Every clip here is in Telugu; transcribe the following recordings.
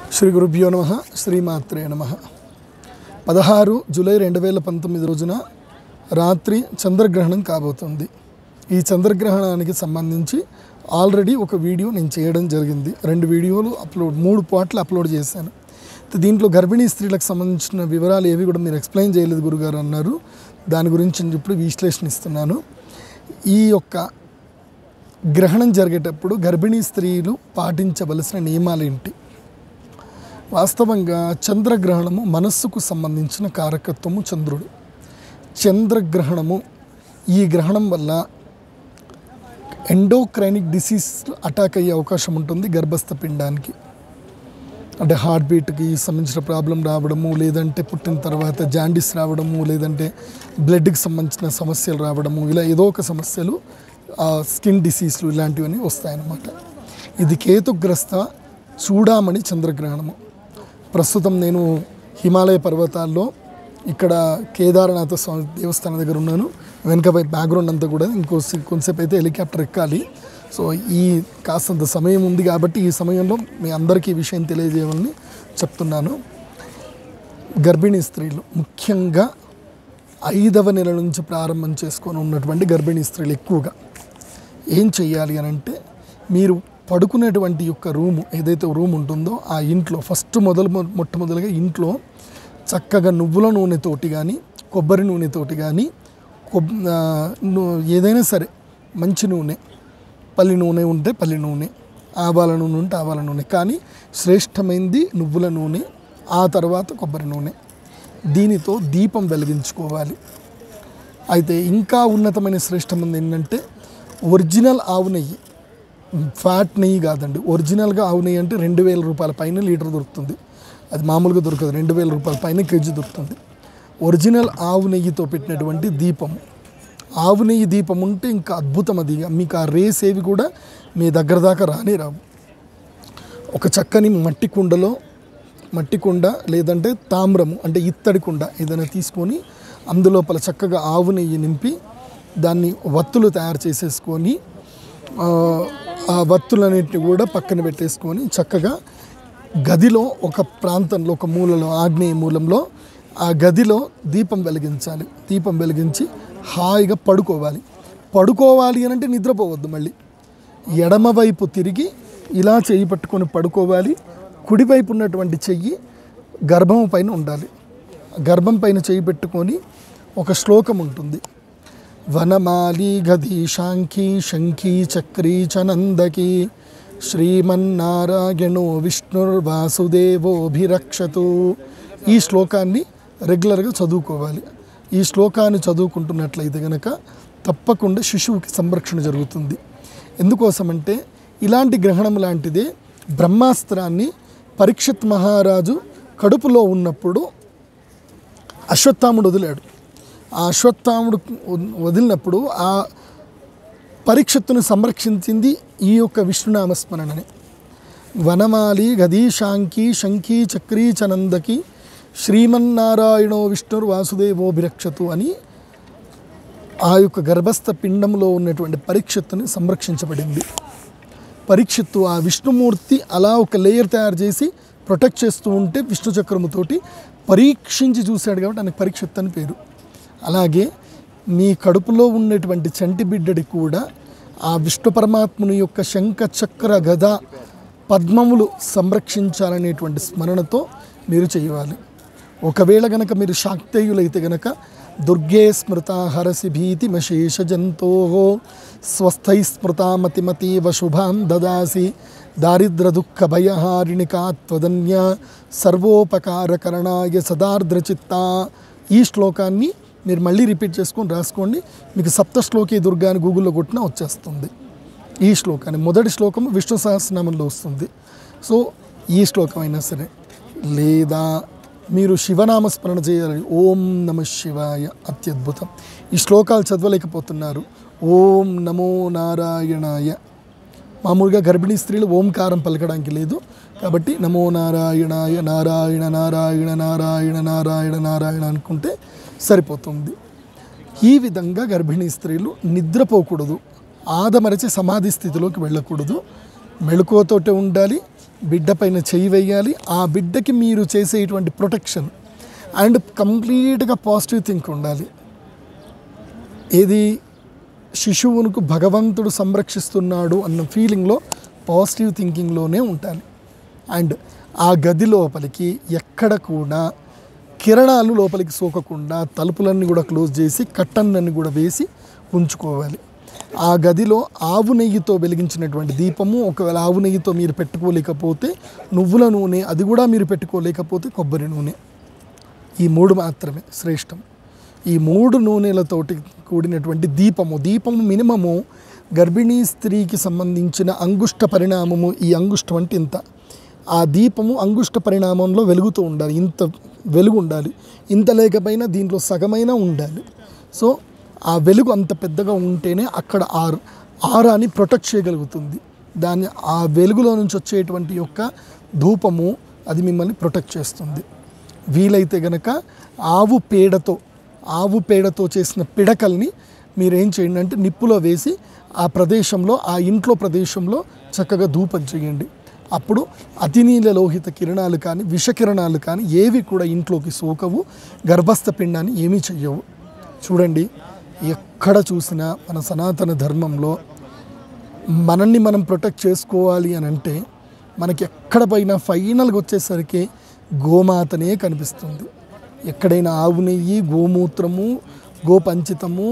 శ్రీ గురుభ్యో నమ శ్రీమాత్రే నమ పదహారు జూలై రెండు వేల పంతొమ్మిది రోజున రాత్రి చంద్రగ్రహణం కాబోతుంది ఈ చంద్రగ్రహణానికి సంబంధించి ఆల్రెడీ ఒక వీడియో నేను చేయడం జరిగింది రెండు వీడియోలు అప్లోడ్ మూడు పాటలు అప్లోడ్ చేశాను దీంట్లో గర్భిణీ స్త్రీలకు సంబంధించిన వివరాలు ఏవి కూడా మీరు ఎక్స్ప్లెయిన్ చేయలేదు గురుగారు అన్నారు దాని గురించి నేను ఇప్పుడు విశ్లేషణ ఇస్తున్నాను ఈ యొక్క గ్రహణం జరిగేటప్పుడు గర్భిణీ స్త్రీలు పాటించవలసిన నియమాలు ఏంటి వాస్తవంగా చంద్రగ్రహణము మనస్సుకు సంబంధించిన కారకత్వము చంద్రుడు చంద్రగ్రహణము ఈ గ్రహణం వల్ల ఎండోక్రైనిక్ డిసీజ్ అటాక్ అయ్యే అవకాశం ఉంటుంది గర్భస్థ పిండానికి అంటే హార్ట్ బీట్కి సంబంధించిన ప్రాబ్లం రావడము లేదంటే పుట్టిన తర్వాత జాండీస్ రావడము లేదంటే బ్లడ్కి సంబంధించిన సమస్యలు రావడము ఇలా ఏదో ఒక సమస్యలు స్కిన్ డిసీజ్లు ఇలాంటివన్నీ వస్తాయన్నమాట ఇది కేతుగ్రస్త చూడామణి చంద్రగ్రహణము ప్రస్తుతం నేను హిమాలయ పర్వతాల్లో ఇక్కడ కేదారనాథ స్వామి దేవస్థానం దగ్గర ఉన్నాను వెనకపై బ్యాక్గ్రౌండ్ అంతా కూడా ఇంకో కొంతసేపు అయితే హెలికాప్టర్ ఎక్కాలి సో ఈ కాస్తంత సమయం ఉంది కాబట్టి ఈ సమయంలో మీ అందరికీ ఈ విషయం తెలియజేయాలని చెప్తున్నాను గర్భిణీ స్త్రీలు ముఖ్యంగా ఐదవ నెల నుంచి ప్రారంభం చేసుకొని ఉన్నటువంటి గర్భిణీ స్త్రీలు ఎక్కువగా ఏం చెయ్యాలి అని అంటే మీరు పడుకునేటువంటి యొక్క రూము ఏదైతే రూమ్ ఉంటుందో ఆ ఇంట్లో ఫస్ట్ మొదలు మొట్టమొదలుగా ఇంట్లో చక్కగా నువ్వుల నూనెతోటి కానీ కొబ్బరి నూనెతోటి కానీ కొబ్ ఆ, ను- ఏదైనా సరే మంచి నూనె పల్లి నూనె ఉంటే పల్లి నూనె ఆవాల నూనె ఉంటే ఆవాల నూనె కానీ శ్రేష్టమైంది నువ్వుల నూనె ఆ తర్వాత కొబ్బరి నూనె దీనితో దీపం వెలిగించుకోవాలి అయితే ఇంకా ఉన్నతమైన శ్రేష్టమైనది ఏంటంటే ఒరిజినల్ ఆవు నెయ్యి ఫ్యాట్ నెయ్యి కాదండి ఒరిజినల్గా ఆవు నెయ్యి అంటే రెండు వేల రూపాయల పైన లీటర్ దొరుకుతుంది అది మామూలుగా దొరకదు రెండు వేల రూపాయల పైన కేజీ దొరుకుతుంది ఒరిజినల్ ఆవు నెయ్యితో పెట్టినటువంటి దీపం ఆవు నెయ్యి దీపం ఉంటే ఇంకా అద్భుతం అది మీకు ఆ రేస్ ఏవి కూడా మీ దగ్గర దాకా రానే రావు ఒక చక్కని మట్టి కుండలో మట్టి కుండ లేదంటే తామ్రము అంటే ఇత్తడి కుండ ఏదైనా తీసుకొని అందులోపల చక్కగా ఆవు నెయ్యి నింపి దాన్ని వత్తులు తయారు చేసేసుకొని ఆ, ఆ వత్తులన్నింటినీ కూడా పక్కన పెట్టేసుకొని చక్కగా గదిలో ఒక ప్రాంతంలో ఒక మూలలో ఆగ్నేయ మూలంలో ఆ గదిలో దీపం వెలిగించాలి దీపం వెలిగించి హాయిగా పడుకోవాలి పడుకోవాలి అని అంటే నిద్రపోవద్దు మళ్ళీ ఎడమవైపు తిరిగి ఇలా చెయ్యి పట్టుకొని పడుకోవాలి కుడివైపు ఉన్నటువంటి చెయ్యి గర్భం పైన ఉండాలి గర్భం పైన చెయ్యి పెట్టుకొని ఒక శ్లోకం ఉంటుంది వనమాలి గది శాంఖి శంఖి చక్రీ చనందకి శ్రీమన్నారాయణో విష్ణుర్వాసుదేవోభిరక్షతు ఈ శ్లోకాన్ని రెగ్యులర్గా చదువుకోవాలి ఈ శ్లోకాన్ని చదువుకుంటున్నట్లయితే గనక తప్పకుండా శిశువుకి సంరక్షణ జరుగుతుంది ఎందుకోసమంటే ఇలాంటి గ్రహణం లాంటిదే బ్రహ్మాస్త్రాన్ని పరీక్షిత్ మహారాజు కడుపులో ఉన్నప్పుడు అశ్వత్థాముడు వదిలాడు ఆ అశ్వత్థాముడు వదిలినప్పుడు ఆ పరీక్షత్తును సంరక్షించింది ఈ యొక్క విష్ణునామస్మరణని వనమాలి గదీశాంకి శంఖి చక్రీ చనందకి శ్రీమన్నారాయణో విష్ణుర్ వాసుదేవోభిరక్షతు అని ఆ యొక్క గర్భస్థ పిండంలో ఉన్నటువంటి పరీక్షత్తుని సంరక్షించబడింది పరీక్షిత్తు ఆ విష్ణుమూర్తి అలా ఒక లేయర్ తయారు చేసి ప్రొటెక్ట్ చేస్తూ ఉంటే విష్ణు చక్రముతోటి పరీక్షించి చూశాడు కాబట్టి ఆయనకు పరీక్షిత్ అని పేరు అలాగే మీ కడుపులో ఉన్నటువంటి చంటి బిడ్డడి కూడా ఆ విష్ణు పరమాత్ముని యొక్క శంఖ చక్ర గద పద్మములు సంరక్షించాలనేటువంటి స్మరణతో మీరు చేయాలి ఒకవేళ గనక మీరు శాక్తేయులైతే గనక దుర్గే స్మృత హరసి భీతిమశేష జంతో స్వస్థై స్మృత మతిమతీవ శుభాం దదాసి దారిద్ర దుఃఖ భయహారిణి కాత్వదన్య సర్వోపకారకరణాయ సదార్ద్రచిత్త ఈ శ్లోకాన్ని మీరు మళ్ళీ రిపీట్ చేసుకొని రాసుకోండి మీకు సప్త శ్లోకి దుర్గా అని గూగుల్లో కొట్టినా వచ్చేస్తుంది ఈ శ్లోకాన్ని మొదటి శ్లోకం విష్ణు సహస్రనామంలో వస్తుంది సో ఈ శ్లోకం అయినా సరే లేదా మీరు శివనామ స్మరణ చేయాలి ఓం నమ శివాయ అత్యద్భుతం ఈ శ్లోకాలు చదవలేకపోతున్నారు ఓం నమో నారాయణాయ మామూలుగా గర్భిణీ స్త్రీలు ఓంకారం పలకడానికి లేదు కాబట్టి నమో నారాయణాయ నారాయణ నారాయణ నారాయణ నారాయణ నారాయణ అనుకుంటే సరిపోతుంది ఈ విధంగా గర్భిణీ స్త్రీలు నిద్రపోకూడదు ఆదమరచి సమాధి స్థితిలోకి వెళ్ళకూడదు మెళుకువతోటే ఉండాలి బిడ్డ పైన చేయి వేయాలి ఆ బిడ్డకి మీరు చేసేటువంటి ప్రొటెక్షన్ అండ్ కంప్లీట్గా పాజిటివ్ థింక్ ఉండాలి ఏది శిశువునికి భగవంతుడు సంరక్షిస్తున్నాడు అన్న ఫీలింగ్లో పాజిటివ్ థింకింగ్లోనే ఉండాలి అండ్ ఆ గది లోపలికి ఎక్కడ కూడా కిరణాలు లోపలికి సోకకుండా తలుపులన్నీ కూడా క్లోజ్ చేసి కట్టన్లన్నీ కూడా వేసి ఉంచుకోవాలి ఆ గదిలో ఆవు నెయ్యితో వెలిగించినటువంటి దీపము ఒకవేళ ఆవు నెయ్యితో మీరు పెట్టుకోలేకపోతే నువ్వుల నూనె అది కూడా మీరు పెట్టుకోలేకపోతే కొబ్బరి నూనె ఈ మూడు మాత్రమే శ్రేష్టం ఈ మూడు నూనెలతోటి కూడినటువంటి దీపము దీపము మినిమము గర్భిణీ స్త్రీకి సంబంధించిన అంగుష్ట పరిణామము ఈ అంగుష్టం అంటే ఇంత ఆ దీపము అంగుష్ట పరిణామంలో వెలుగుతూ ఉండాలి ఇంత వెలుగు ఉండాలి ఇంత లేకపోయినా దీంట్లో సగమైనా ఉండాలి సో ఆ వెలుగు అంత పెద్దగా ఉంటేనే అక్కడ ఆ ఆరాని ప్రొటెక్ట్ చేయగలుగుతుంది దాన్ని ఆ వెలుగులో నుంచి వచ్చేటువంటి యొక్క ధూపము అది మిమ్మల్ని ప్రొటెక్ట్ చేస్తుంది వీలైతే గనక ఆవు పేడతో ఆవు పేడతో చేసిన పిడకల్ని మీరు ఏం చేయండి అంటే నిప్పులో వేసి ఆ ప్రదేశంలో ఆ ఇంట్లో ప్రదేశంలో చక్కగా ధూపం చేయండి అప్పుడు అతినీల లోహిత కిరణాలు కానీ విషకిరణాలు కానీ ఏవి కూడా ఇంట్లోకి సోకవు గర్భస్థ పిండాన్ని ఏమీ చెయ్యవు చూడండి ఎక్కడ చూసినా మన సనాతన ధర్మంలో మనల్ని మనం ప్రొటెక్ట్ చేసుకోవాలి అని అంటే మనకి ఎక్కడ పోయినా ఫైనల్గా వచ్చేసరికి గోమాతనే కనిపిస్తుంది ఎక్కడైనా ఆవు నెయ్యి గోమూత్రము గోపంచితము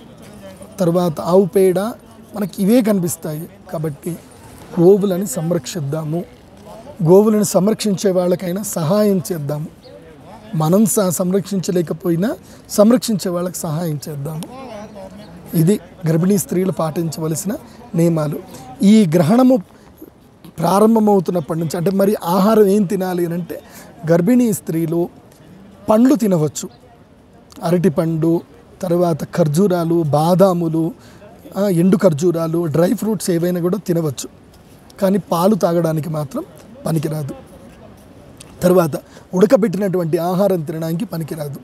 తర్వాత ఆవు పేడ మనకి ఇవే కనిపిస్తాయి కాబట్టి గోవులని సంరక్షిద్దాము గోవులను సంరక్షించే వాళ్ళకైనా సహాయం చేద్దాము మనం స- సంరక్షించలేకపోయినా సంరక్షించే వాళ్ళకి సహాయం చేద్దాము ఇది గర్భిణీ స్త్రీలు పాటించవలసిన నియమాలు ఈ గ్రహణము ప్రారంభమవుతున్నప్పటి నుంచి అంటే మరి ఆహారం ఏం తినాలి అని అంటే గర్భిణీ స్త్రీలు పండ్లు తినవచ్చు అరటిపండు తర్వాత ఖర్జూరాలు బాదాములు ఆ, ఎండు ఖర్జూరాలు డ్రై ఫ్రూట్స్ ఏవైనా కూడా తినవచ్చు కానీ పాలు తాగడానికి మాత్రం పనికిరాదు తర్వాత ఉడకబెట్టినటువంటి ఆహారం తినడానికి పనికిరాదు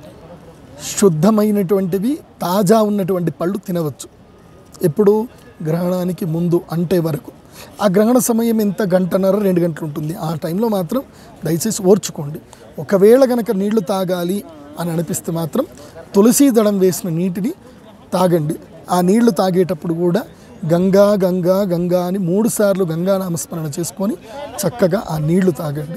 శుద్ధమైనటువంటివి తాజా ఉన్నటువంటి పళ్ళు తినవచ్చు ఎప్పుడు గ్రహణానికి ముందు అంటే వరకు ఆ గ్రహణ సమయం ఎంత గంటన్నర రెండు గంటలు ఉంటుంది ఆ టైంలో మాత్రం దయచేసి ఓర్చుకోండి ఒకవేళ గనక నీళ్లు తాగాలి అని అనిపిస్తే మాత్రం తులసీ దళం వేసిన నీటిని తాగండి ఆ నీళ్లు తాగేటప్పుడు కూడా గంగా గంగా గంగా అని మూడు సార్లు గంగా నామస్మరణ చేసుకొని చక్కగా ఆ నీళ్లు తాగండి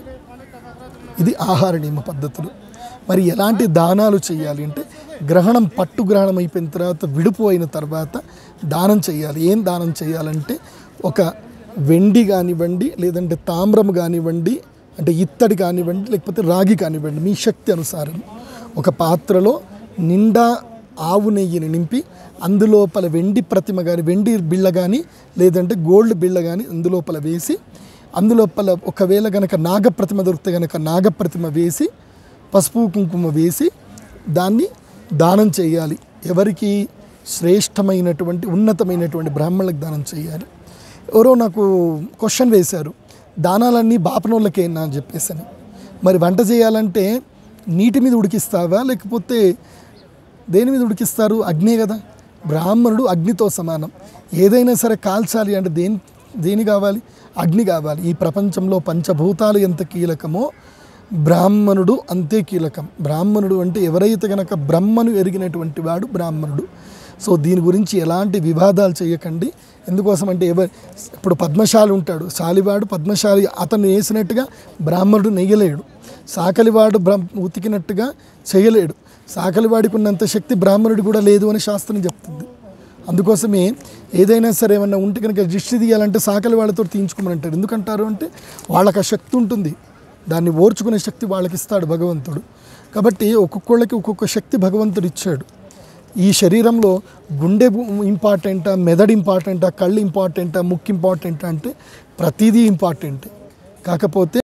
ఇది ఆహార నియమ పద్ధతులు మరి ఎలాంటి దానాలు చేయాలి అంటే గ్రహణం పట్టు గ్రహణం అయిపోయిన తర్వాత విడుపు అయిన తర్వాత దానం చేయాలి ఏం దానం చేయాలంటే ఒక వెండి కానివ్వండి లేదంటే తామ్రం కానివ్వండి అంటే ఇత్తడి కానివ్వండి లేకపోతే రాగి కానివ్వండి మీ శక్తి అనుసారం ఒక పాత్రలో నిండా ఆవు నెయ్యిని నింపి అందులోపల వెండి ప్రతిమ కానీ వెండి బిళ్ళ కానీ లేదంటే గోల్డ్ బిళ్ళ కానీ అందులోపల వేసి అందులోపల ఒకవేళ గనక నాగప్రతిమ దొరికితే గనక నాగప్రతిమ వేసి పసుపు కుంకుమ వేసి దాన్ని దానం చేయాలి ఎవరికి శ్రేష్టమైనటువంటి ఉన్నతమైనటువంటి బ్రాహ్మణులకు దానం చేయాలి ఎవరో నాకు క్వశ్చన్ వేశారు దానాలన్నీ బాపనోళ్ళకేనా అని చెప్పేసి మరి వంట చేయాలంటే నీటి మీద ఉడికిస్తావా లేకపోతే దేని మీద ఉడికిస్తారు అగ్నే కదా బ్రాహ్మణుడు అగ్నితో సమానం ఏదైనా సరే కాల్చాలి అంటే దేని దేని కావాలి అగ్ని కావాలి ఈ ప్రపంచంలో పంచభూతాలు ఎంత కీలకమో బ్రాహ్మణుడు అంతే కీలకం బ్రాహ్మణుడు అంటే ఎవరైతే గనక బ్రహ్మను ఎరిగినటువంటి వాడు బ్రాహ్మణుడు సో దీని గురించి ఎలాంటి వివాదాలు చేయకండి ఎందుకోసం అంటే ఎవరు ఇప్పుడు పద్మశాలి ఉంటాడు శాలివాడు పద్మశాలి అతను వేసినట్టుగా బ్రాహ్మణుడు నెయ్యలేడు సాకలివాడు బ్రహ్మ ఉతికినట్టుగా చేయలేడు సాకలివాడికి ఉన్నంత శక్తి బ్రాహ్మణుడు కూడా లేదు అని శాస్త్రం చెప్తుంది అందుకోసమే ఏదైనా సరే ఏమన్నా ఉంటే కనుక దిష్టి తీయాలంటే సాకలి వాళ్ళతో తీయించుకోమని అంటారు ఎందుకంటారు అంటే వాళ్ళకి ఆ శక్తి ఉంటుంది దాన్ని ఓర్చుకునే శక్తి వాళ్ళకి ఇస్తాడు భగవంతుడు కాబట్టి ఒక్కొక్కళ్ళకి ఒక్కొక్క శక్తి భగవంతుడు ఇచ్చాడు ఈ శరీరంలో గుండె ఇంపార్టెంటా మెదడు ఇంపార్టెంటా కళ్ళు ఇంపార్టెంటా ముక్కు ఇంపార్టెంటా అంటే ప్రతిదీ ఇంపార్టెంట్ కాకపోతే